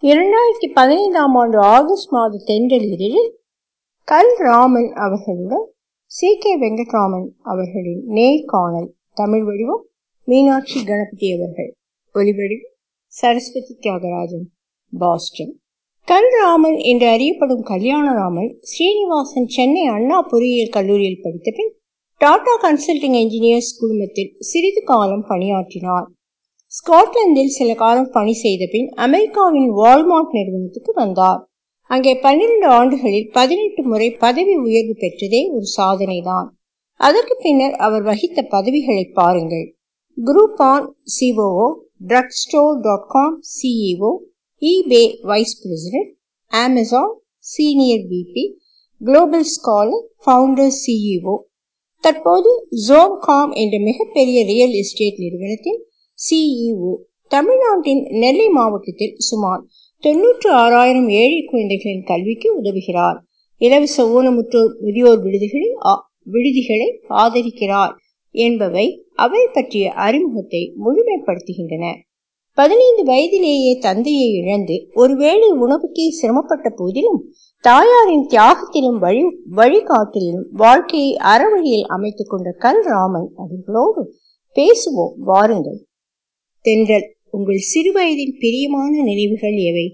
இரண்டாயிரத்தி பதினைந்தாம் ஆண்டு ஆகஸ்ட் மாத தென்றலில் கல் ராமன் அவர்களுடன் சி கே வெங்கட்ராமன் அவர்களின் நேர்காணல் தமிழ் வடிவம் மீனாட்சி கணபதி அவர்கள் ஒலிவடிவம் சரஸ்வதி தியாகராஜன் பாஸ்டன் கல்ராமன் என்று அறியப்படும் கல்யாணராமன் ஸ்ரீனிவாசன் சென்னை அண்ணா பொறியியல் கல்லூரியில் படித்த பின் டாடா கன்சல்டிங் என்ஜினியர்ஸ் குழுமத்தில் சிறிது காலம் பணியாற்றினார் ஸ்காட்லாந்தில் சில காலம் பணி செய்த பின் அமெரிக்காவின் வால்மார்ட் நிறுவனத்துக்கு வந்தார் அங்கே பன்னிரண்டு ஆண்டுகளில் பதினெட்டு முறை பதவி உயர்வு பெற்றதே ஒரு சாதனைதான் அதற்கு பின்னர் அவர் வகித்த பதவிகளை பாருங்கள் Groupon COO drug store dot com CEO eBay vice president Amazon senior VP global scholar founder CEO தற்போது ஜோம்காம் என்ற மிகப்பெரிய ரியல் எஸ்டேட் நிறுவனத்தின் சிஇஓ தமிழ்நாட்டின் நெல்லை மாவட்டத்தில் சுமார் தொன்னூற்று ஆறாயிரம் ஏழை குழந்தைகளின் கல்விக்கு உதவுகிறார் இலவச ஊனமுற்றோர் முதியோர் விடுதிகளில் விடுதிகளை ஆதரிக்கிறார் என்பவை அவை பற்றிய அறிமுகத்தை முழுமைப்படுத்துகின்றன பதினைந்து வயதிலேயே தந்தையை இழந்து ஒருவேளை உணவுக்கே சிரமப்பட்ட போதிலும் தாயாரின் தியாகத்திலும் வழி வழிகாட்டிலும் வாழ்க்கையை அறவழியில் அமைத்துக் கொண்ட கல் ராமன் அவர்களோடு பேசுவோம் வாருங்கள் தென்றல் உங்கள் சிறுவயதின் பிரியமான நினைவுகள் எவை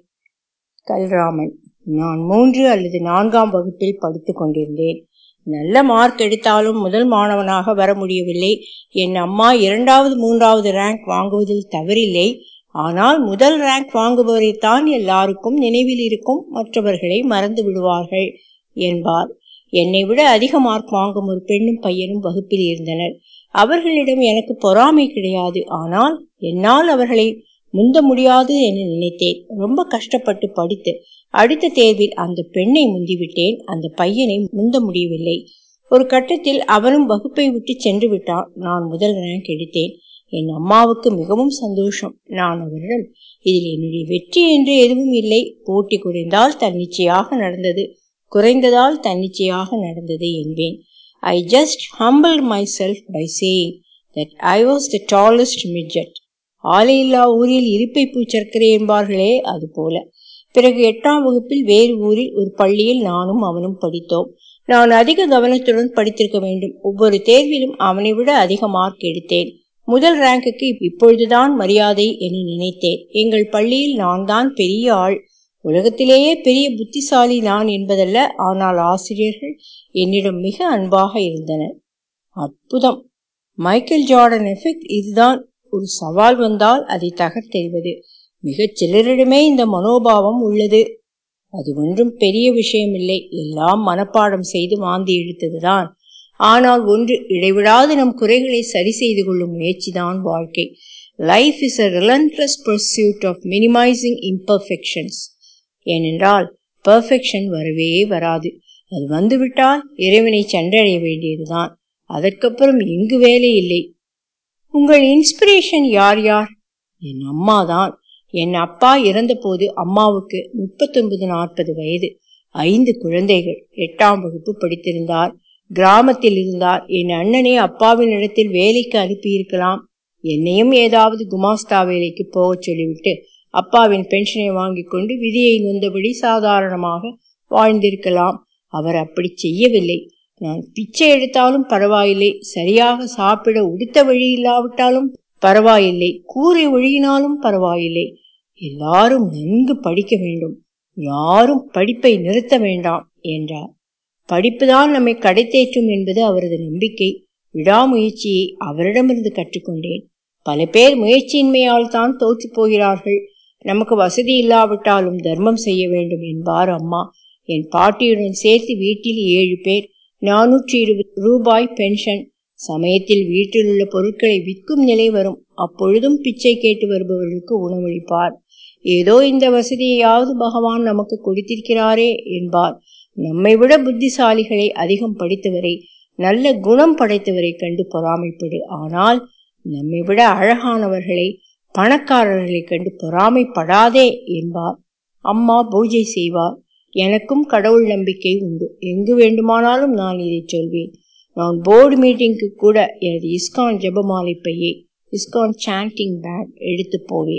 கல்ராமன் நான் மூன்று அல்லது நான்காம் வகுப்பில் படித்துக் கொண்டிருந்தேன் நல்ல மார்க் எடுத்தாலும் முதல் மாணவனாக வர முடியவில்லை என் அம்மா இரண்டாவது மூன்றாவது ரேங்க் வாங்குவதில் தவறில்லை ஆனால் முதல் ரேங்க் வாங்குபவரைத்தான் எல்லாருக்கும் நினைவில் இருக்கும் மற்றவர்களை மறந்து விடுவார்கள் என்பார் என்னை விட அதிக மார்க் வாங்கும் ஒரு பெண்ணும் பையனும் வகுப்பில் இருந்தனர் அவர்களிடம் எனக்கு பொறாமை கிடையாது ஆனால் என்னால் அவர்களை முந்த முடியாது என்று நினைத்தேன் ரொம்ப கஷ்டப்பட்டு படித்து அடுத்த தேர்வில் அந்த பெண்ணை முந்திவிட்டேன் அந்த பையனை முந்த முடியவில்லை ஒரு கட்டத்தில் அவனும் வகுப்பை விட்டு சென்று விட்டான் நான் முதல் ரேங்க் எடுத்தேன் என் அம்மாவுக்கு மிகவும் சந்தோஷம் நான் அவரிடம் இதில் என்னுடைய வெற்றி என்று எதுவும் இல்லை போட்டி குறைந்தால் தன்னிச்சையாக நடந்தது குறைந்ததால் தன்னிச்சையாக நடந்தது என்பேன் I just humble myself by saying that I was the tallest midget ஆலையில்லா ஊரில் இருப்பை பூச்சர்க்கரை என்பார்களே அது போல பிறகு எட்டாம் வகுப்பில் வேறு ஊரில் ஒரு பள்ளியில் நானும் அவனும் படித்தோம் நான் அதிக கவனத்துடன் படித்திருக்க வேண்டும் ஒவ்வொரு தேர்விலும் அவனை விட அதிக மார்க் எடுத்தேன் முதல் ரேங்குக்கு இப்பொழுதுதான் மரியாதை என நினைத்தேன் எங்கள் பள்ளியில் நான் தான் பெரிய ஆள் உலகத்திலேயே பெரிய புத்திசாலி நான் என்பதல்ல ஆனால் ஆசிரியர்கள் என்னிடம் மிக அன்பாக இருந்தனர் அற்புதம் மைக்கேல் ஜார்டன் எஃபெக்ட் இதுதான் ஒரு சவால் வந்தால் அதை தகர்த்தெறிவது மிகச் சிலரிடமே இந்த மனோபாவம் உள்ளது அது ஒன்றும் பெரிய விஷயமில்லை எல்லாம் மனப்பாடம் செய்து வாந்தி இழுத்ததுதான் ஆனால் ஒன்று இடைவிடாது நம் குறைகளை சரி செய்து கொள்ளும் முயற்சிதான் வாழ்க்கை life is a relentless pursuit of minimising imperfections ஏனென்றால் பர்ஃபெக்ஷன் வரவே வராது அது வந்துவிட்டால் இறைவனை சென்றடைய வேண்டியதுதான் அதற்கப்புறம் எங்கு வேலை இல்லை உங்கள் இன்ஸ்பிரேஷன் யார் யார் என் அம்மா தான் என் அப்பா இறந்தபோது அம்மாவுக்கு முப்பத்தொன்பது நாற்பது வயது ஐந்து குழந்தைகள் எட்டாம் வகுப்பு படித்திருந்தார் கிராமத்தில் இருந்தார் என் அண்ணனே அப்பாவின் இடத்தில் வேலைக்கு அனுப்பியிருக்கலாம் என்னையும் ஏதாவது குமாஸ்தா வேலைக்கு போக சொல்லிவிட்டு அப்பாவின் பென்ஷனை வாங்கி கொண்டு விதியை நொந்தபடி சாதாரணமாக வாழ்ந்திருக்கலாம் அவர் அப்படி செய்யவில்லை நான் பிச்சை எடுத்தாலும் பரவாயில்லை சரியாக சாப்பிட உடுத்த வழி இல்லாவிட்டாலும் பரவாயில்லை கூரை ஒழுகினாலும் பரவாயில்லை எல்லாரும் நன்கு படிக்க வேண்டும் யாரும் படிப்பை நிறுத்த வேண்டாம் என்றார் படிப்புதான் நம்மை கடைத்தேற்றும் என்பது அவரது நம்பிக்கை விடாமுயற்சியை அவரிடமிருந்து கற்றுக்கொண்டேன் பல பேர் முயற்சியின்மையால் தான் தோற்று போகிறார்கள் நமக்கு வசதி இல்லாவிட்டாலும் தர்மம் செய்ய வேண்டும் என்பார் அம்மா என் பாட்டியுடன் சேர்த்து வீட்டில் ஏழு பேர் நானூற்றி இருபது ரூபாய் பென்ஷன் சமயத்தில் வீட்டில் உள்ள பொருட்களை விற்கும் நிலை வரும் அப்பொழுதும் பிச்சை கேட்டு வருபவர்களுக்கு உணவளிப்பார் ஏதோ இந்த வசதியையாவது பகவான் நமக்கு கொடுத்திருக்கிறாரே என்பார் நம்மை விட புத்திசாலிகளை அதிகம் படித்தவரை நல்ல குணம் படைத்தவரை கண்டு பொறாமைப்படு ஆனால் நம்மை விட அழகானவர்களை பணக்காரர்களை கண்டு பொறாமைப்படாதே என்பார் அம்மா பூஜை செய்வார் எனக்கும் கடவுள் நம்பிக்கை உண்டு எங்கு வேண்டுமானாலும் நான் இதை சொல்வேன் நான் போர்டு மீட்டிங்க்கு கூட எனது இஸ்கான் ஜெபமாலை பையை இஸ்கான் சாண்டிங் பேக் எடுத்து போவேன்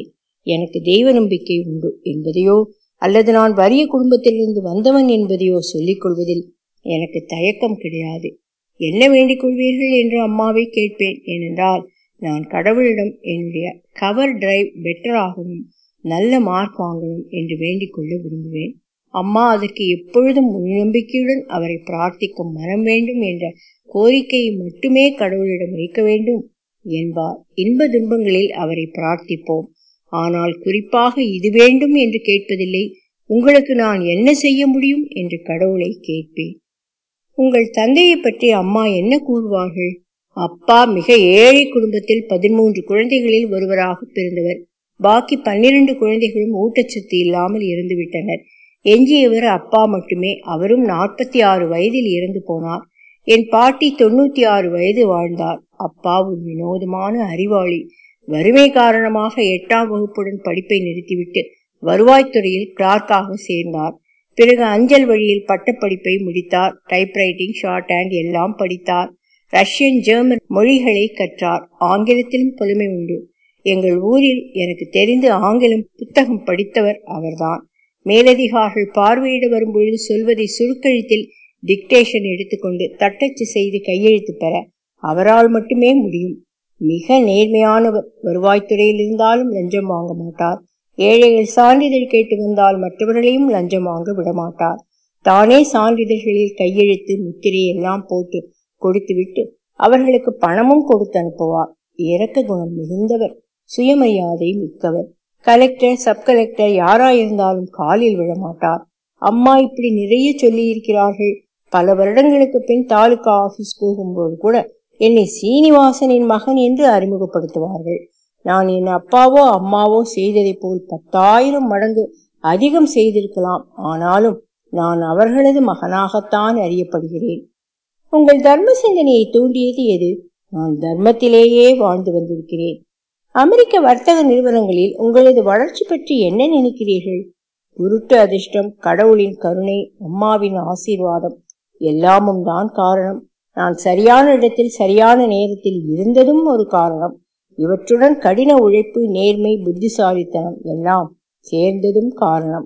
எனக்கு தெய்வ நம்பிக்கை உண்டு என்பதையோ அல்லது நான் வறிய குடும்பத்திலிருந்து வந்தவன் என்பதையோ சொல்லிக் கொள்வதில் எனக்கு தயக்கம் கிடையாது என்ன வேண்டிக் கொள்வீர்கள் என்று அம்மாவை கேட்பேன் ஏனென்றால் நான் கடவுளிடம் என்னுடைய கவர் டிரைவ் பெட்டராகவும் நல்ல மார்க் வாங்கணும் என்று வேண்டிக் கொள்ள விரும்புவேன் அம்மா அதற்கு எப்பொழுதும் நம்பிக்கையுடன் அவரை பிரார்த்திக்கும் மனம் வேண்டும் என்ற கோரிக்கையை மட்டுமே கடவுளிடம் வைக்க வேண்டும் என்பார் இன்ப துன்பங்களில் அவரை பிரார்த்திப்போம் ஆனால் குறிப்பாக இது வேண்டும் என்று கேட்பதில்லை உங்களுக்கு நான் என்ன செய்ய முடியும் என்று கடவுளை கேட்பேன் உங்கள் தந்தையை பற்றி அம்மா என்ன கூறுவார்கள் அப்பா மிக ஏழை குடும்பத்தில் பதிமூன்று குழந்தைகளில் ஒருவராக பிறந்தவர் பாக்கி பன்னிரண்டு குழந்தைகளும் ஊட்டச்சத்து இல்லாமல் இறந்து விட்டனர் எஞ்சியவர் அப்பா மட்டுமே அவரும் நாற்பத்தி ஆறு வயதில் இறந்து போனார் என் பாட்டி தொண்ணூத்தி ஆறு வயது வாழ்ந்தார் அப்பா ஒரு வினோதமான அறிவாளி வறுமை காரணமாக எட்டாம் வகுப்புடன் படிப்பை நிறுத்திவிட்டு வருவாய்த்துறையில் கிளார்க்காக சேர்ந்தார் பிறகு அஞ்சல் வழியில் பட்டப்படிப்பை முடித்தார் டைப்ரைட்டிங் ஷார்ட் ஹேண்ட் எல்லாம் படித்தார் ரஷ்யன் ஜெர்மன் மொழிகளை கற்றார் ஆங்கிலத்திலும் புலமை உண்டு எங்கள் ஊரில் எனக்கு தெரிந்து ஆங்கிலம் புத்தகம் படித்தவர் அவர்தான் மேலதிகாரிகள் பார்வையிட வரும்பொழுது சொல்வதை சுருக்கெழுத்தில் டிக்டேஷன் எடுத்துக்கொண்டு தட்டச்சு செய்து கையெழுத்து பெற அவரால் மட்டுமே முடியும் மிக நேர்மையானவர் வருவாய்த்துறையில் இருந்தாலும் லஞ்சம் வாங்க மாட்டார் ஏழைகள் சான்றிதழ் கேட்டு வந்தால் மற்றவர்களையும் லஞ்சம் வாங்க விடமாட்டார் தானே சான்றிதழ்களில் கையெழுத்து முத்திரை எல்லாம் போட்டு கொடுத்துவிட்டு அவர்களுக்கு பணமும் கொடுத்து அனுப்புவார் இறக்க குணம் மிகுந்தவர் சுயமரியாதை மிக்கவர் கலெக்டர் சப் கலெக்டர் யாராயிருந்தாலும் காலில் விழமாட்டார் அம்மா இப்படி நிறைய சொல்லி இருக்கிறார்கள் பல வருடங்களுக்கு பின் தாலுகா ஆபீஸ் போகும்போது கூட என்னை சீனிவாசனின் மகன் என்று அறிமுகப்படுத்துவார்கள் நான் என் அப்பாவோ அம்மாவோ செய்ததை போல் பத்தாயிரம் மடங்கு அதிகம் செய்திருக்கலாம் ஆனாலும் நான் அவர்களது மகனாகத்தான் அறியப்படுகிறேன் உங்கள் தர்ம சிந்தனையை தூண்டியது எது நான் தர்மத்திலேயே வாழ்ந்து வந்திருக்கிறேன் அமெரிக்க வர்த்தக நிறுவனங்களில் உங்களது வளர்ச்சி பற்றி என்ன நினைக்கிறீர்கள் உருட்டு அதிர்ஷ்டம் கடவுளின் கருணை அம்மாவின் ஆசீர்வாதம் எல்லாமும் தான் காரணம் நான் சரியான இடத்தில் சரியான நேரத்தில் இருந்ததும் ஒரு காரணம் இவற்றுடன் கடின உழைப்பு நேர்மை புத்திசாலித்தனம் எல்லாம் சேர்ந்ததும் காரணம்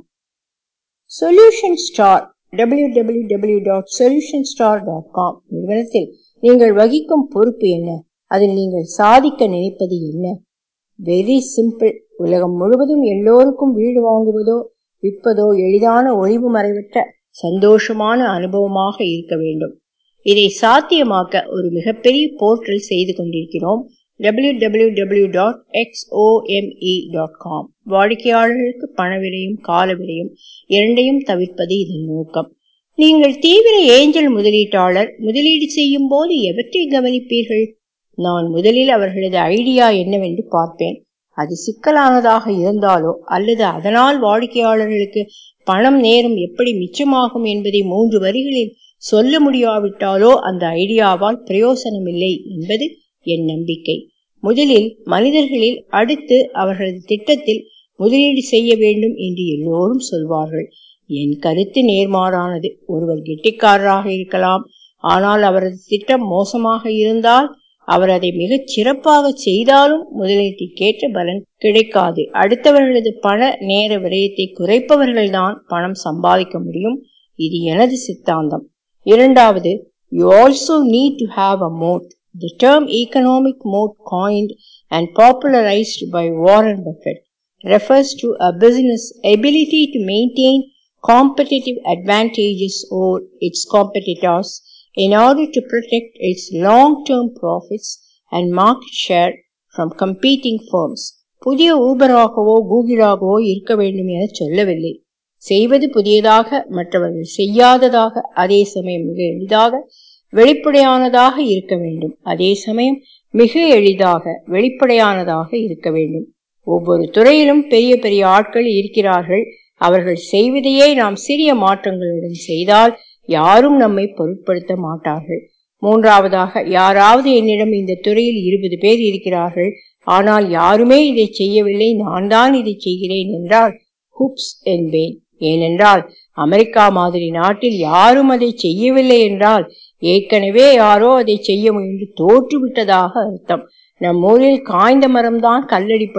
solution star W W W dot solution star dot com நிறுவனத்தில் நீங்கள் வகிக்கும் பொறுப்பு என்ன அதில் நீங்கள் சாதிக்க நினைப்பது என்ன வெரி சிம்பிள் உலகம் முழுவதும் எல்லோருக்கும் வீடு வாங்குவதோ விற்பதோ எளிதான ஒளிவு மறைவற்ற சந்தோஷமான அனுபவமாக இருக்க வேண்டும் இதை சாத்தியமாக்க ஒரு மிகப்பெரிய போர்ட்டல் செய்து கொண்டிருக்கிறோம் W W W dot XOME dot com வாடிக்கையாளர்களுக்கு பண விலையும் கால விலையும் இரண்டையும் தவிர்ப்பது இதன் நோக்கம் நீங்கள் தீவிர ஏஞ்சல் முதலீட்டாளர் முதலீடு செய்யும் போது எவற்றை கவனிப்பீர்கள் நான் முதலில் அவர்களது ஐடியா என்னவென்று பார்ப்பேன் அது சிக்கலானதாக இருந்தாலோ அல்லது அதனால் வாடிக்கையாளர்களுக்கு பணம் நேரம் எப்படி மிச்சமாகும் என்பதை மூன்று வரிகளில் சொல்ல முடியாவிட்டாலோ அந்த ஐடியாவால் பிரயோசனமில்லை என்பது என் நம்பிக்கை முதலில் மனிதர்களில் அடுத்து அவர்களது திட்டத்தில் முதலீடு செய்ய வேண்டும் என்று எல்லோரும் சொல்வார்கள் என் கருத்து நேர்மாறானது ஒருவர் கெட்டிக்காரராக இருக்கலாம் ஆனால் அவரது திட்டம் மோசமாக இருந்தால் அவர் அதை மிகச் சிறப்பாக செய்தாலும் முதலீட்டிற்கேற்ற பலன் கிடைக்காது அடுத்தவர்களது பண நேர விரயத்தை குறைப்பவர்கள்தான் பணம் சம்பாதிக்க முடியும் இது எனது சித்தாந்தம் இரண்டாவது you also need to have a mode the term economic mode coined and popularized by Warren Buffett refers to a business ability to maintain competitive advantages over its competitors in order to protect its long-term profits and market share from competing firms. புதிய ஊபராகவோ கூகிளாகவோ இருக்க வேண்டும் என சொல்லவில்லை செய்வது புதியதாக மற்றவர்கள் செய்யாததாக அதே சமயம் மிக எளிதாக வெளிப்படையானதாக இருக்க வேண்டும் அதே சமயம் மிக எளிதாக வெளிப்படையானதாக இருக்க வேண்டும் ஒவ்வொரு துறையிலும் பெரிய பெரிய ஆட்கள் இருக்கிறார்கள் அவர்கள் செய்வதையே நாம் சிறிய மாற்றங்களுடன் செய்தால் யாரும் நம்மை பொருட்படுத்த மாட்டார்கள் மூன்றாவதாக யாராவது என்னிடம் இந்த துறையில் இருபது பேர் இருக்கிறார்கள் ஆனால் யாருமே இதை செய்யவில்லை நான் தான் இதை செய்கிறேன் என்றால் ஹுப்ஸ் என்பேன் ஏனென்றால் அமெரிக்கா மாதிரி நாட்டில் யாரும் அதை செய்யவில்லை என்றால் ஏற்கனவே யாரோ அதை செய்ய முயன்று தோற்றுவிட்டதாக அர்த்தம் நம் ஊரில் காய்ந்த மரம்தான் கல்லடிப்படும்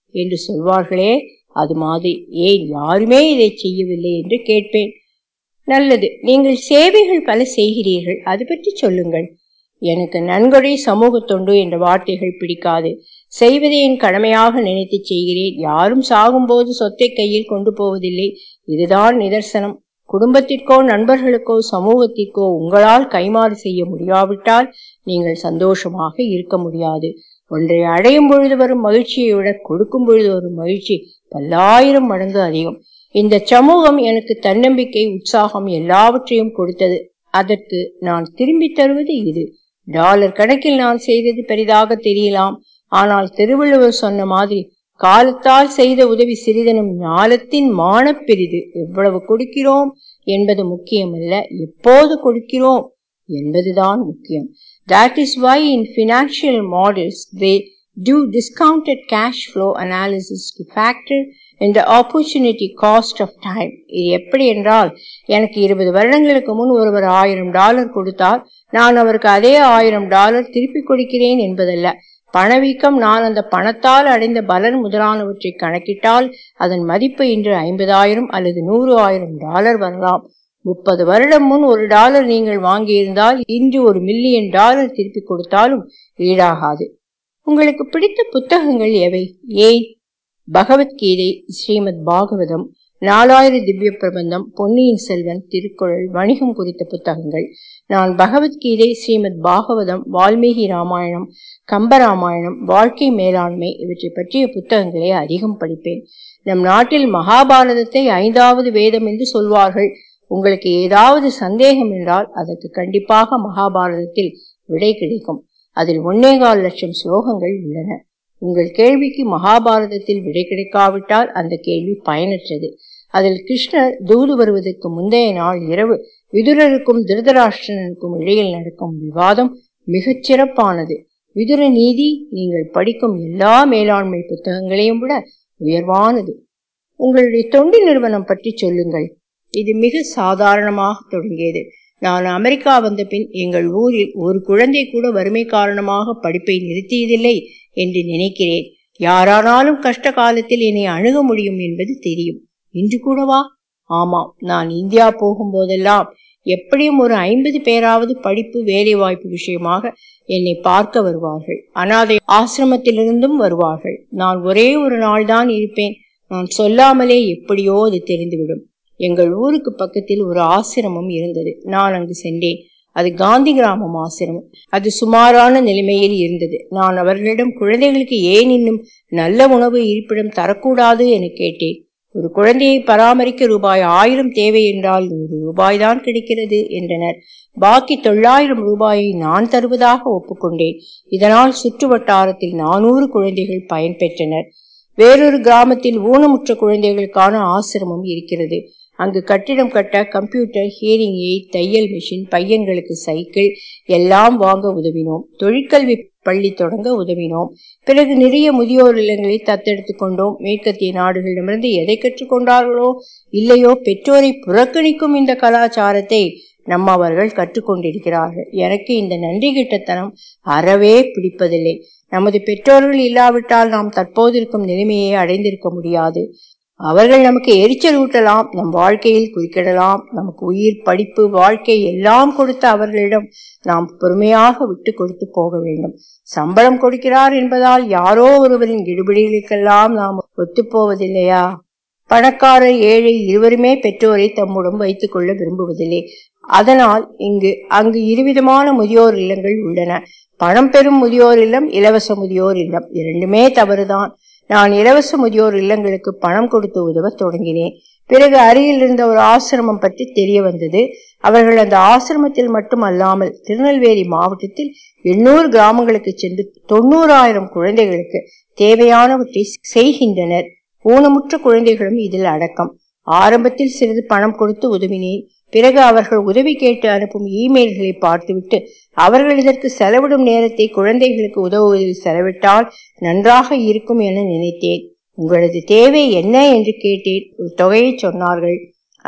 என்று சொல்வார்களே அது மாதிரி ஏன் யாருமே இதை செய்யவில்லை என்று கேட்பேன் நல்லது நீங்கள் சேவைகள் பல செய்கிறீர்கள் அது பற்றி சொல்லுங்கள் எனக்கு நன்கொடை சமூக தொண்டு என்ற வார்த்தைகள் பிடிக்காது செய்வதை என் கடமையாக நினைத்து செய்கிறேன் யாரும் சாகும்போது சொத்தை கையில் கொண்டு போவதில்லை இதுதான் நிதர்சனம் குடும்பத்திற்கோ நண்பர்களுக்கோ சமூகத்திற்கோ உங்களால் கைமாறு செய்ய முடியாவிட்டால் நீங்கள் சந்தோஷமாக இருக்க முடியாது ஒன்றை அடையும் பொழுது வரும் மகிழ்ச்சியை விட கொடுக்கும் பொழுது வரும் மகிழ்ச்சி பல்லாயிரம் மடங்கு அதிகம் இந்த சமூகம் எனக்கு தன்னம்பிக்கை உற்சாகம் எல்லாவற்றையும் கொடுத்தது அதற்கு நான் திரும்பி தருவது இது டாலர் கணக்கில் நான் செய்தது பெரிதாக தெரியலாம் ஆனால் திருவள்ளுவர் சொன்ன மாதிரி காலத்தால் செய்த உதவி சிறிதனும் ஞாலத்தின் மானப் பெரிது எவ்வளவு கொடுக்கிறோம் என்பது முக்கியமல்ல எப்போது கொடுக்கிறோம் என்பதுதான் முக்கியம் that is why in financial models they do discounted cash flow analysis to factor in the opportunity cost of time இது எப்படி என்றால் எனக்கு இருபது வருடங்களுக்கு முன் ஒருவர் ஆயிரம் டாலர் கொடுத்தால் நான் அவருக்கு அதே ஆயிரம் டாலர் திருப்பி கொடுக்கிறேன் என்பதல்ல பணவீக்கம் நான் அந்த பணத்தால் அடைந்த பலன் முதலானவற்றை கணக்கிட்டால் அதன் மதிப்பு இன்று ஐம்பதாயிரம் அல்லது நூறு ஆயிரம் டாலர் வரலாம் முப்பது வருடம் முன் ஒரு டாலர் நீங்கள் வாங்கியிருந்தால் இன்று ஒரு மில்லியன் டாலர் திருப்பி கொடுத்தாலும் ஈடாகாது உங்களுக்கு பிடித்த புத்தகங்கள் எவை ஏன் பகவத்கீதை ஸ்ரீமத் பாகவதம் நாலாயிர திவ்ய பிரபந்தம் பொன்னியின் செல்வன் திருக்குறள் வணிகம் குறித்த புத்தகங்கள் நான் பகவத்கீதை ஸ்ரீமத் பாகவதம் வால்மீகி ராமாயணம் கம்பராமாயணம் வாழ்க்கை மேலாண்மை இவற்றை பற்றிய புத்தகங்களை அதிகம் படிப்பேன் நம் நாட்டில் மகாபாரதத்தை ஐந்தாவது வேதம் என்று சொல்வார்கள் உங்களுக்கு ஏதாவது சந்தேகம் என்றால் அதற்கு கண்டிப்பாக மகாபாரதத்தில் விடை கிடைக்கும் அதில் ஒன்னேகால் லட்சம் ஸ்லோகங்கள் உள்ளன உங்கள் கேள்விக்கு மகாபாரதத்தில் விடை கிடைக்காவிட்டால் அந்த கேள்வி பயனற்றது அதில் கிருஷ்ணர் தூது வருவதற்கு முந்தைய நாள் இரவு விதுரருக்கும் திருதராஷ்டிரனுக்கும் இடையில் நடக்கும் விவாதம் மிகச் சிறப்பானது விதுர நீதி நீங்கள் படிக்கும் எல்லா மேலாண்மை புத்தகங்களையும் விட உயர்வானது உங்களுடைய தொண்டு நிறுவனம் பற்றி சொல்லுங்கள் இது மிக சாதாரணமாக தொடங்கியது நான் அமெரிக்கா வந்த பின் எங்கள் ஊரில் ஒரு குழந்தை கூட வறுமை காரணமாக படிப்பை நிறுத்தியதில்லை என்று நினைக்கிறேன் யாரானாலும் கஷ்ட காலத்தில் என்னை அணுக முடியும் என்பது தெரியும் இன்று கூடவா ஆமாம் நான் இந்தியா போகும்போதெல்லாம் எப்படியும் ஒரு ஐம்பது பேராவது படிப்பு வேலை வாய்ப்பு விஷயமாக என்னை பார்க்க வருவார்கள் அனாதை ஆசிரமத்திலிருந்தும் வருவார்கள் நான் ஒரே ஒரு நாள் தான் இருப்பேன் நான் சொல்லாமலே எப்படியோ அது தெரிந்துவிடும் எங்கள் ஊருக்கு பக்கத்தில் ஒரு ஆசிரமம் இருந்தது நான் அங்கு சென்றேன் அது காந்தி கிராமம் ஆசிரமம் அது சுமாரான நிலைமையில் இருந்தது நான் அவர்களிடம் குழந்தைகளுக்கு ஏன் இன்னும் நல்ல உணவு இருப்பிடம் தரக்கூடாது என கேட்டேன் ஒரு குழந்தையை பராமரிக்க ரூபாய் ஆயிரம் தேவை என்றால் நூறு ரூபாய் தான் கிடைக்கிறது என்றனர் பாக்கி தொள்ளாயிரம் ரூபாயை நான் தருவதாக ஒப்புக்கொண்டேன் இதனால் சுற்று வட்டாரத்தில் நானூறு குழந்தைகள் பயன்பெற்றனர் வேறொரு கிராமத்தில் ஊனமுற்ற குழந்தைகளுக்கான ஆசிரமம் இருக்கிறது அங்கு கட்டிடம் கட்ட கம்ப்யூட்டர் ஹியரிங் எய்ட் தையல் மிஷின் பையன்களுக்கு சைக்கிள் எல்லாம் வாங்க உதவினோம் தொழிற்கல்வி பள்ளி தொடங்க உதவினோம் பிறகு நிறைய முதியோர் இல்லங்களை தத்தெடுத்து கொண்டோம் மேற்கத்திய நாடுகளிடமிருந்து எதை கற்றுக்கொண்டார்களோ இல்லையோ பெற்றோரை புறக்கணிக்கும் இந்த கலாச்சாரத்தை நம்மவர்கள் கற்றுக்கொண்டிருக்கிறார்கள் எனக்கு இந்த நன்றி கிட்டத்தனம் அறவே பிடிப்பதில்லை நமது பெற்றோர்கள் இல்லாவிட்டால் நாம் தற்போது இருக்கும் நிலைமையை அடைந்திருக்க முடியாது அவர்கள் நமக்கு எரிச்சல் ஊட்டலாம் நம் வாழ்க்கையில் குறுக்கிடலாம் நமக்கு உயிர் படிப்பு வாழ்க்கை எல்லாம் கொடுத்த அவர்களிடம் நாம் பொறுமையாக விட்டு கொடுத்து போக வேண்டும் சம்பளம் கொடுக்கிறார் என்பதால் யாரோ ஒருவரின் இடுபடிகளுக்கெல்லாம் நாம் ஒத்துப்போவதில்லையா பணக்காரர் ஏழை இருவருமே பெற்றோரை தம்முடன் வைத்துக் கொள்ள விரும்புவதில்லை அதனால் இங்கு அங்கு இருவிதமான முதியோர் இல்லங்கள் உள்ளன பணம் பெறும் முதியோர் இல்லம் இலவச முதியோர் இல்லம் இரண்டுமே தவறுதான் நான் இலவச முதியோர் இல்லங்களுக்கு பணம் கொடுத்து உதவ தொடங்கினேன் பிறகு அருகில் இருந்த ஒரு ஆசிரமம் பற்றி தெரிய வந்தது அவர்கள் அந்த ஆசிரமத்தில் மட்டும் அல்லாமல் திருநெல்வேலி மாவட்டத்தில் எண்ணூறு கிராமங்களுக்கு சென்று தொண்ணூறாயிரம் குழந்தைகளுக்கு தேவையானவற்றை செய்கின்றனர் ஊனமுற்ற குழந்தைகளும் இதில் அடக்கம் ஆரம்பத்தில் சிறிது பணம் கொடுத்து உதவினேன் பிறகு அவர்கள் உதவி கேட்டு அனுப்பும் இமெயில்களை பார்த்துவிட்டு அவர்கள் இதற்கு செலவிடும் நேரத்தை குழந்தைகளுக்கு உதவுவதில் செலவிட்டால் நன்றாக இருக்கும் என நினைத்தேன் உங்களது தேவை என்ன என்று கேட்டேன் ஒரு தொகையை சொன்னார்கள்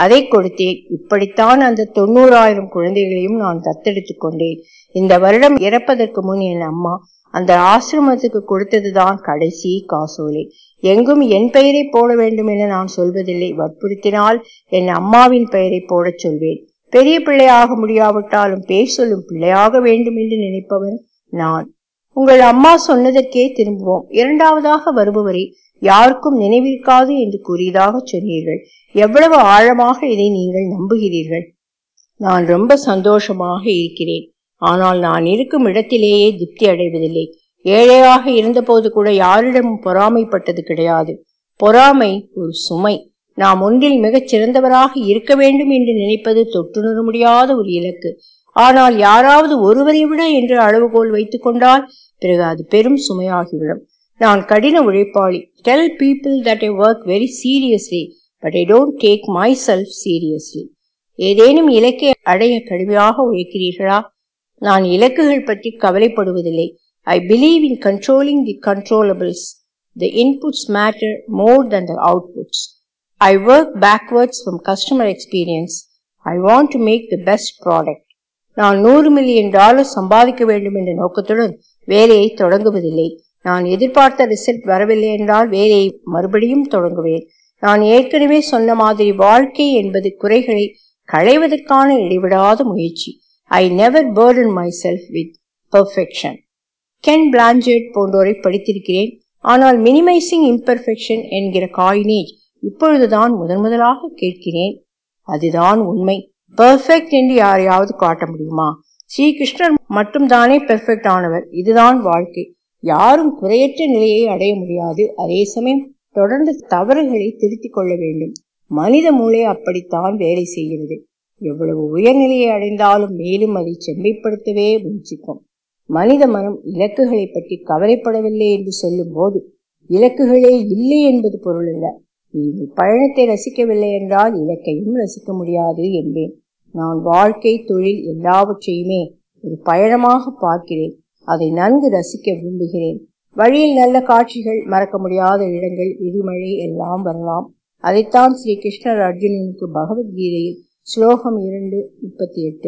அதை கொடுத்தேன் இப்படித்தான் அந்த தொண்ணூறாயிரம் குழந்தைகளையும் நான் தத்தெடுத்துக் கொண்டேன் இந்த வருடம் இறப்பதற்கு முன் என் அம்மா அந்த ஆசிரமத்துக்கு கொடுத்ததுதான் கடைசி காசோலை எங்கும் என் பெயரை போட வேண்டும் என நான் சொல்வதில்லை வற்புறுத்தினால் என் அம்மாவின் பெயரை போடச் சொல்வேன் பெரிய பிள்ளையாக முடியாவிட்டாலும் பேர் சொல்லும் பிள்ளையாக வேண்டும் என்று நினைப்பவன் நான் உங்கள் அம்மா சொன்னதற்கே திரும்புவோம் இரண்டாவதாக வருபவரை யாருக்கும் நினைவிருக்காது என்று கூறியதாக சொன்னீர்கள் எவ்வளவு ஆழமாக இதை நீங்கள் நம்புகிறீர்கள் நான் ரொம்ப சந்தோஷமாக இருக்கிறேன் ஆனால் நான் இருக்கும் இடத்திலேயே திருப்தி அடைவதில்லை ஏழையாக இருந்தபோது கூட யாரிடமும் பொறாமைப்பட்டது கிடையாது பொறாமை ஒரு சுமை நாம் ஒன்றில் மிகச் சிறந்தவராக இருக்க வேண்டும் என்று நினைப்பது தொட்டுணர முடியாத ஒரு இலக்கு ஆனால் யாராவது ஒருவரை விட என்று அளவுகோல் வைத்துக் கொண்டால் பிறகு அது பெரும் சுமையாகிவிடும் நான் கடின உழைப்பாளி tell people that I work very seriously but I don't take myself seriously ஏதேனும் இலக்கை அடைய கடுமையாக உழைக்கிறீர்களா நான் இலக்குகள் பற்றி கவலைப்படுவதில்லை I believe in controlling the controllables the inputs matter more than the outputs I work backwards from customer experience I want to make the best product நான் நூறு மில்லியன் டாலர் சம்பாதிக்க வேண்டும் என்ற நோக்கத்துடன் வேலையை தொடங்குவதில்லை நான் எதிர்பார்த்த ரிசல்ட் வரவில்லை என்றால் வேலையை மறுபடியும் தொடங்குவேன் நான் ஏற்கனவே சொன்ன மாதிரி வாழ்க்கை என்பது குறைகளை களைவதற்கான இடைவிடாத முயற்சி I never burden myself with perfection Ken Blanchard போன்றோரை படித்திருக்கிறேன் ஆனால் மினிமைசிங் இம்பெர்ஃபெக்ஷன் என்கிற காயினேஜ் இப்பொழுதுதான் முதன் முதலாக கேட்கிறேன் அதுதான் உண்மை பெர்ஃபெக்ட் என்று யாரையாவது காட்ட முடியுமா ஸ்ரீகிருஷ்ணர் மட்டும்தானே பெர்ஃபெக்ட் ஆனவர் இதுதான் வாழ்க்கை யாரும் குறையற்ற நிலையை அடைய முடியாது அதே சமயம் தொடர்ந்து தவறுகளை திருத்திக் கொள்ள வேண்டும் மனித மூளை அப்படித்தான் வேலை செய்கிறது எவ்வளவு உயர்நிலையை அடைந்தாலும் மேலும் அதை செம்மைப்படுத்தவே முயற்சிக்கும் மனித மனம் இலக்குகளை பற்றி கவலைப்படவில்லை என்று சொல்லும் போது இலக்குகளே இல்லை என்பது பொருள் அல்ல நீங்கள் பயணத்தை ரசிக்கவில்லை என்றால் இலக்கையும் ரசிக்க முடியாது என்பேன் நான் வாழ்க்கை தொழில் எல்லாவற்றையுமே ஒரு பயணமாக பார்க்கிறேன் அதை நன்கு ரசிக்க விரும்புகிறேன் வழியில் நல்ல காட்சிகள் மறக்க முடியாத இடங்கள் எரிமழை எல்லாம் வரலாம் அதைத்தான் ஸ்ரீ கிருஷ்ணர் அர்ஜுனனுக்கு பகவத்கீதையில் ஸ்லோகம் இரண்டு முப்பத்தி எட்டு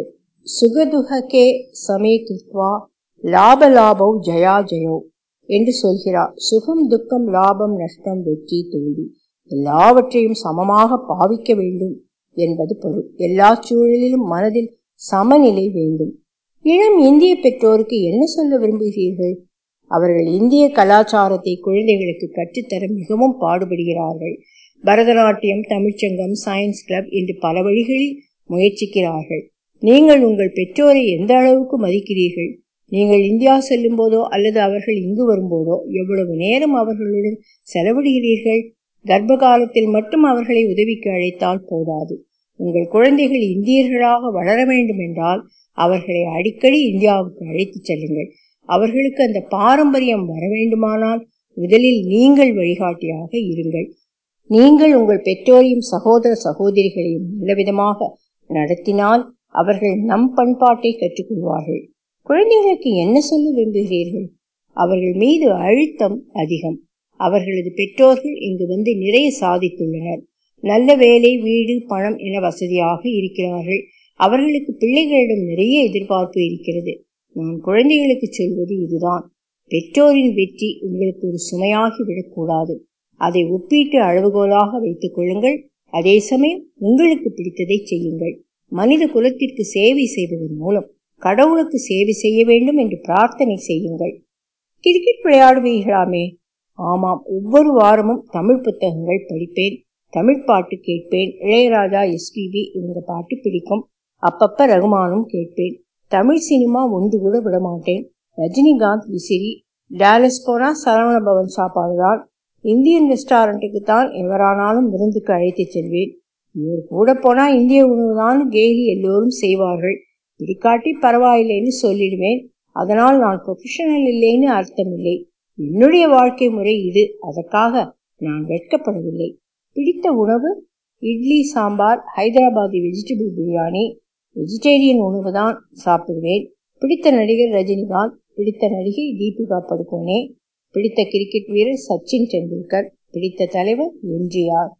சுகதுகே சமே கிருத்வா லாப லாபௌ ஜயா ஜயோ என்று சொல்கிறார் சுகம் துக்கம் லாபம் நஷ்டம் வெற்றி தோல்வி எல்லாவற்றையும் சமமாக பாவிக்க வேண்டும் என்பது பொருள் எல்லா சூழலிலும் மனதில் சமநிலை வேண்டும் இளம் இந்திய பெற்றோருக்கு என்ன சொல்ல விரும்புகிறீர்கள் அவர்கள் இந்திய கலாச்சாரத்தை குழந்தைகளுக்கு கற்றுத்தர மிகவும் பாடுபடுகிறார்கள் பரதநாட்டியம் தமிழ்ச்சங்கம் சயின்ஸ் கிளப் என்று பல வழிகளில் முயற்சிக்கிறார்கள் நீங்கள் உங்கள் பெற்றோரை எந்த அளவுக்கு மதிக்கிறீர்கள் நீங்கள் இந்தியா செல்லும் போதோ அல்லது அவர்கள் இங்கு வரும்போதோ எவ்வளவு நேரம் அவர்களுடன் செலவிடுகிறீர்கள் கர்ப்ப காலத்தில் மட்டும் அவர்களை உதவிக்கு அழைத்தால் போதாது உங்கள் குழந்தைகள் இந்தியர்களாக வளர வேண்டும் என்றால் அவர்களை அடிக்கடி இந்தியாவுக்கு அழைத்துச் செல்லுங்கள் அவர்களுக்கு அந்த பாரம்பரியம் வர வேண்டுமானால் முதலில் நீங்கள் வழிகாட்டியாக இருங்கள் நீங்கள் உங்கள் பெற்றோரையும் சகோதர சகோதரிகளையும் நல்லவிதமாக நடத்தினால் அவர்கள் நம் பண்பாட்டை கற்றுக்கொள்வார்கள் குழந்தைகளுக்கு என்ன சொல்ல விரும்புகிறீர்கள் அவர்கள் மீது அழுத்தம் அதிகம் அவர்களது பெற்றோர்கள் இங்கு வந்து நிறைய சாதித்துள்ளனர் நல்ல வேலை வீடு பணம் என வசதியாக இருக்கிறார்கள் அவர்களுக்கு பிள்ளைகளிடம் நிறைய எதிர்பார்ப்பு இருக்கிறது நான் குழந்தைகளுக்கு சொல்வது இதுதான் பெற்றோரின் வெற்றி உங்களுக்கு ஒரு சுமையாகி விடக்கூடாது அதை ஒப்பீட்டு அளவுகோலாக வைத்துக் கொள்ளுங்கள் அதே சமயம் உங்களுக்கு பிடித்ததை செய்யுங்கள் மனித குலத்திற்கு சேவை செய்வதன் மூலம் கடவுளுக்கு சேவை செய்ய வேண்டும் என்று பிரார்த்தனை செய்யுங்கள் கிரிக்கெட் விளையாடுவீர்களாமே ஆமாம் ஒவ்வொரு வாரமும் தமிழ் புத்தகங்கள் படிப்பேன் தமிழ் பாட்டு கேட்பேன் இளையராஜா எஸ்பிபி இவங்க பாட்டு பிடிக்கும் அப்பப்ப ரகுமானும் கேட்பேன் தமிழ் சினிமா ஒன்று கூட விடமாட்டேன் ரஜினிகாந்த் விசிறி டாலஸ் போனா சரவண பவன் சாப்பாடு தான் இந்தியன் ரெஸ்டாரண்ட்டுக்கு தான் எவரானாலும் விருந்துக்கு அழைத்துச் செல்வேன் இவர் கூட போனா இந்திய உணவு தான் கேலி எல்லோரும் செய்வார்கள் பிடிக்காட்டி பரவாயில்லைன்னு சொல்லிடுவேன் அதனால் நான் ப்ரொஃபஷனல் இல்லைன்னு அர்த்தம் இல்லை என்னுடைய வாழ்க்கை முறை இது அதற்காக நான் வெட்கப்படவில்லை பிடித்த உணவு இட்லி சாம்பார் ஹைதராபாதி வெஜிடபிள் பிரியாணி வெஜிடேரியன் உணவு தான் சாப்பிடுவேன் பிடித்த நடிகர் ரஜினிகாந்த் பிடித்த நடிகை தீபிகா படுகோனே பிடித்த கிரிக்கெட் வீரர் சச்சின் டெண்டுல்கர் பிடித்த தலைவர் எம்ஜிஆர்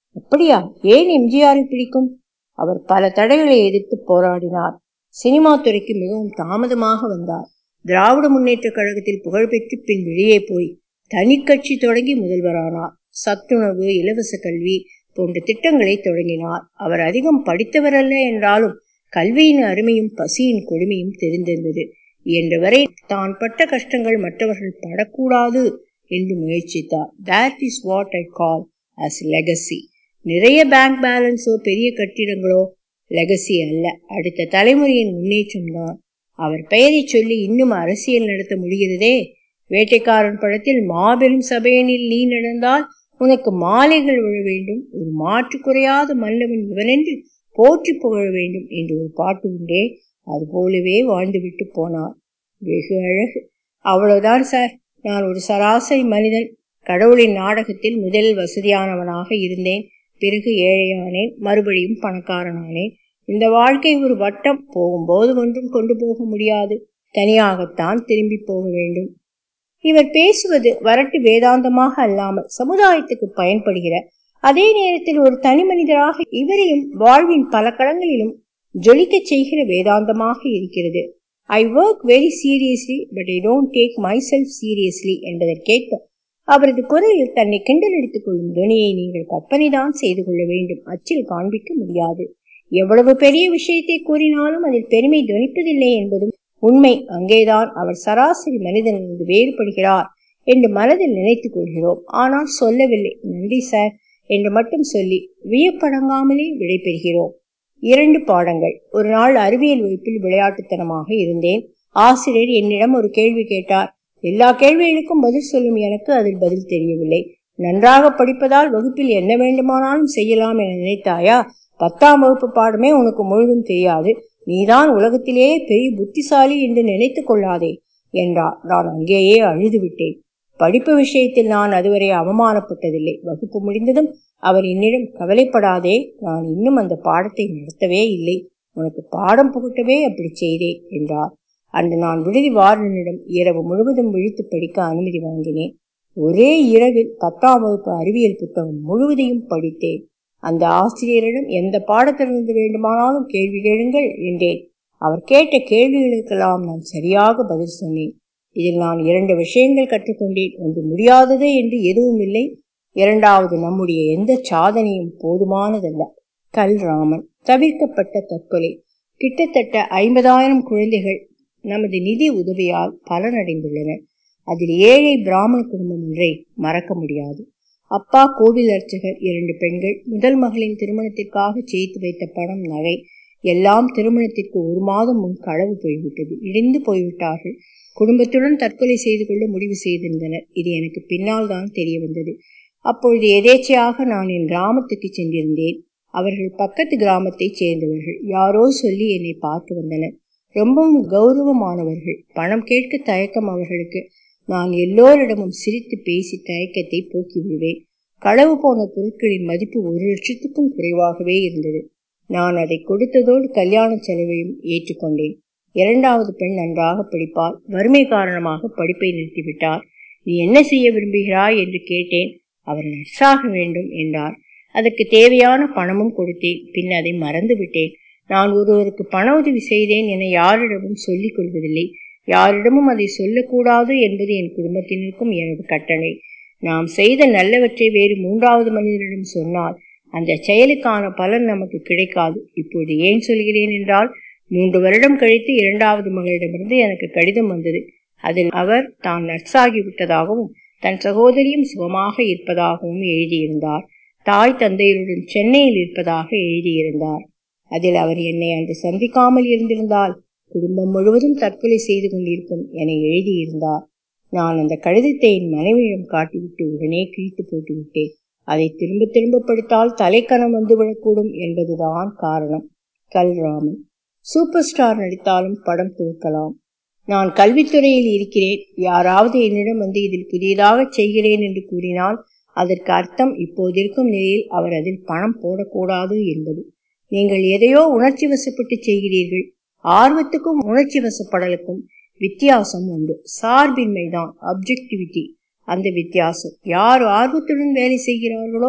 அப்படியா ஏன் எம்ஜிஆரை பிடிக்கும் அவர் பல தடைகளை எதிர்த்து போராடினார் சினிமா துறைக்கு மிகவும் தாமதமாக வந்தார் திராவிட முன்னேற்ற கழகத்தில் புகழ்பெற்று பின் வெளியே போய் தனி கட்சி தொடங்கி முதல்வரானார் சத்துணவு இலவச கல்வி போன்ற திட்டங்களை தொடங்கினார் அவர் அதிகம் படித்தவர் அல்ல என்றாலும் கல்வியின் அருமையும் பசியின் கொடுமையும் தெரிந்திருந்தது என்றவரை தான் பட்ட கஷ்டங்கள் மற்றவர்கள் படக்கூடாது என்று முயற்சித்தார் that is what I call as legacy நிறைய பேங்க் பேலன்ஸோ பெரிய கட்டிடங்களோ லெகசி அல்ல அடுத்த தலைமுறையின் முன்னேற்றம் தான் அவர் பெயரை சொல்லி இன்னும் அரசியல் நடத்த முடிகிறதே வேட்டைக்காரன் படத்தில் மாபெரும் சபையனில் நீ நடந்தால் உனக்கு மாலைகள் விழ வேண்டும் ஒரு மாற்று குறையாத மன்னவன் இவனென்று போற்றி புகழ வேண்டும் என்று ஒரு பாட்டு உண்டே அது போலவே வாழ்ந்துவிட்டு போனார் வெகு அழகு அவ்வளவுதான் சார் நான் ஒரு சராசரி மனிதன் கடவுளின் நாடகத்தில் முதலில் வசதியானவனாக இருந்தேன் பிறகு ஏழையானேன் மறுபடியும் பணக்காரனானேன் இந்த வாழ்க்கை ஒரு வட்டம் போகும்போது ஒன்றும் கொண்டு போக முடியாது தனியாகத்தான் திரும்பி போக வேண்டும் இவர் பேசுவது வரட்டு வேதாந்தமாக அல்லாமல் சமுதாயத்துக்கு பயன்படுகிற அதே நேரத்தில் ஒரு தனி மனிதராக இவரையும் வாழ்வின் பல களங்களிலும் ஜொலிக்க செய்கிற வேதாந்தமாக இருக்கிறது I work very seriously but I don't take myself seriously என்பதற்கேற்ப அவரது குரலில் தன்னை கிண்டல் எடுத்துக் கொள்ளும் துணியை நீங்கள் கற்பனைதான் செய்து கொள்ள வேண்டும் அச்சில் காண்பிக்க முடியாது எவ்வளவு பெரிய விஷயத்தை கூறினாலும் அதில் பெருமை துணிப்பதில்லை என்பதும் உண்மை அங்கேதான் அவர் சராசரி மனிதனிலிருந்து வேறுபடுகிறார் என்று மனதில் நினைத்துக் கொள்கிறோம் ஆனால் சொல்லவில்லை நன்றி சார் என்று மட்டும் சொல்லி வியப்படங்காமலே விடைபெறுகிறோம் இரண்டு பாடங்கள் ஒரு நாள் அறிவியல் வகுப்பில் விளையாட்டுத்தனமாக இருந்தேன் ஆசிரியர் என்னிடம் ஒரு கேள்வி கேட்டார் எல்லா கேள்விகளுக்கும் பதில் சொல்லும் எனக்கு அதில் பதில் தெரியவில்லை நன்றாக படிப்பதால் வகுப்பில் என்ன வேண்டுமானாலும் செய்யலாம் என நினைத்தாயா பத்தாம் வகுப்பு பாடமே உனக்கு முழுதும் தெரியாது நீதான் உலகத்திலேயே பெரிய புத்திசாலி என்று நினைத்துக் கொள்ளாதே என்றார் நான் அங்கேயே அழுது விட்டேன் படிப்பு விஷயத்தில் நான் அதுவரை அவமானப்பட்டதில்லை வகுப்பு முடிந்ததும் அவர் என்னிடம் கவலைப்படாதே நான் இன்னும் அந்த பாடத்தை நடத்தவே இல்லை உனக்கு பாடம் புகட்டவே அப்படி செய்தேன் என்றார் அன்று நான் விடுதி வார்டனிடம் இரவு முழுவதும் விழித்து படிக்க அனுமதி வாங்கினேன் ஒரே இரவில் பத்தாம் வகுப்பு அறிவியல் புத்தகம் முழுவதையும் படித்தேன் அந்த ஆசிரியரிடம் எந்த பாடத்திலிருந்து வேண்டுமானாலும் கேள்வி கேளுங்கள் என்றேன் அவர் கேட்ட கேள்விகளுக்கெல்லாம் நான் சரியாக பதில் சொன்னேன் இதில் நான் இரண்டு விஷயங்கள் கற்றுக்கொண்டேன் ஒன்று முடியாதது என்று எதுவும் இல்லை இரண்டாவது நம்முடைய எந்த சாதனையும் போதுமானதல்ல கல்ராமன் தவிர்க்கப்பட்ட தற்கொலை கிட்டத்தட்ட ஐம்பதாயிரம் குழந்தைகள் நமது நிதி உதவியால் பலனடைந்துள்ளனர் அதில் ஏழை பிராமண குடும்பம் ஒன்றை மறக்க முடியாது அப்பா கோவில் அர்ச்சகர் இரண்டு பெண்கள் முதல் மகளின் திருமணத்திற்காக சேர்த்து வைத்த பணம் நகை எல்லாம் திருமணத்திற்கு ஒரு மாதம் முன் களவு போய்விட்டது இடிந்து போய்விட்டார்கள் குடும்பத்துடன் தற்கொலை செய்து கொள்ள முடிவு செய்திருந்தனர் இது எனக்கு பின்னால் தான் தெரிய வந்தது அப்பொழுது எதேச்சையாக நான் என் கிராமத்துக்கு சென்றிருந்தேன் அவர்கள் பக்கத்து கிராமத்தைச் சேர்ந்தவர்கள் யாரோ சொல்லி என்னை பார்த்து வந்தனர் ரொம்பவும் கௌரவமானவர்கள் பணம் கேட்க தயக்கம் அவர்களுக்கு நான் எல்லோரிடமும் சிரித்து பேசி தயக்கத்தை போக்கி விடுவேன் களவு போன பொருட்களின் மதிப்பு ஒரு லட்சத்துக்கும் குறைவாகவே இருந்தது நான் அதை கொடுத்ததோடு கல்யாண செலவையும் ஏற்றுக்கொண்டேன் இரண்டாவது பெண் நன்றாக படிப்பாள் வறுமை காரணமாக படிப்பை நிறுத்திவிட்டார் நீ என்ன செய்ய விரும்புகிறாய் என்று கேட்டேன் அவர் நர்ஸாக வேண்டும் என்றார் அதற்கு தேவையான பணமும் கொடுத்தேன் பின் அதை மறந்து விட்டேன் நான் ஒருவருக்கு பண உதவி செய்தேன் என யாரிடமும் சொல்லிக் கொள்வதில்லை யாரிடமும் அதை சொல்லக்கூடாது என்பது என் குடும்பத்தினருக்கும் எனது கட்டளை நாம் செய்த நல்லவற்றை வேறு மூன்றாவது மனிதரிடம் சொன்னால் அந்த செயலுக்கான பலன் நமக்கு கிடைக்காது இப்போது ஏன் சொல்கிறேன் என்றால் மூன்று வருடம் கழித்து இரண்டாவது மகளிடமிருந்து எனக்கு கடிதம் வந்தது அதில் அவர் தான் நர்ஸாகி விட்டதாகவும் தன் சகோதரியும் சுகமாக இருப்பதாகவும் எழுதியிருந்தார் தாய் தந்தையருடன் சென்னையில் இருப்பதாக எழுதியிருந்தார் அதில் அவர் என்னை அன்று சந்திக்காமல் இருந்திருந்தால் குடும்பம் முழுவதும் தற்கொலை செய்து கொண்டிருக்கும் என எழுதியிருந்தார் நான் அந்த கடிதத்தை என் மனைவியிடம் காட்டிவிட்டு உடனே கிழித்து போட்டு விட்டேன் அதை திரும்ப திரும்ப படித்தால் தலைக்கணம் வந்துவிடக்கூடும் என்பதுதான் காரணம் கல்ராமன் சூப்பர் ஸ்டார் நடித்தாலும் படம் துவக்கலாம் நான் கல்வித்துறையில் இருக்கிறேன் யாராவது என்னிடம் வந்து இதில் புதியதாக செய்கிறேன் என்று கூறினால் அதற்கு அர்த்தம் இப்போதிருக்கும் நிலையில் அவர் அதில் பணம் போடக்கூடாது என்பது நீங்கள் எதையோ உணர்ச்சி வசப்பட்டு செய்கிறீர்கள் ஆர்வத்துக்கும் உணர்ச்சி வசப்படலுக்கும் வித்தியாசம் உண்டு சார்பின்மைதான் அப்ஜெக்டிவிட்டி அந்த வித்தியாசம் யார் ஆர்வத்துடன் வேலை செய்கிறார்களோ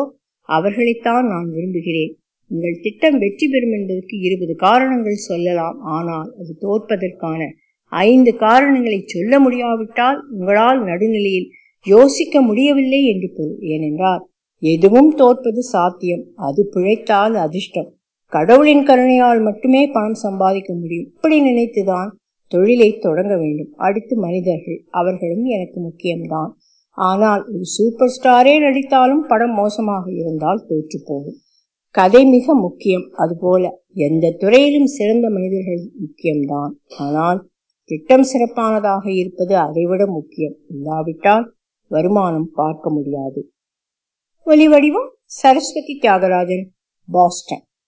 அவர்களைத்தான் நான் விரும்புகிறேன் உங்கள் திட்டம் வெற்றி பெறும் என்பதற்கு இருபது காரணங்கள் சொல்லலாம் ஆனால் அது தோற்பதற்கான ஐந்து காரணங்களை சொல்ல முடியாவிட்டால் உங்களால் நடுநிலையில் யோசிக்க முடியவில்லை என்று பொருள் ஏனென்றால் எதுவும் தோற்பது சாத்தியம் அது பிழைத்தால் அதிர்ஷ்டம் கடவுளின் கருணையால் மட்டுமே பணம் சம்பாதிக்க முடியும் இப்படி நினைத்துதான் தொழிலை தொடங்க வேண்டும் அடுத்து மனிதர்கள் அவர்களும் எனக்கு முக்கியம்தான் ஆனால் ஒரு சூப்பர் ஸ்டாரே நடித்தாலும் படம் மோசமாக இருந்தால் தோற்று போகும் கதை மிக முக்கியம் அதுபோல எந்த துறையிலும் சிறந்த மனிதர்கள் முக்கியம்தான் ஆனால் திட்டம் சிறப்பானதாக இருப்பது அதைவிட முக்கியம் இல்லாவிட்டால் வருமானம் பார்க்க முடியாது ஒலி வடிவம் சரஸ்வதி தியாகராஜன் பாஸ்டன்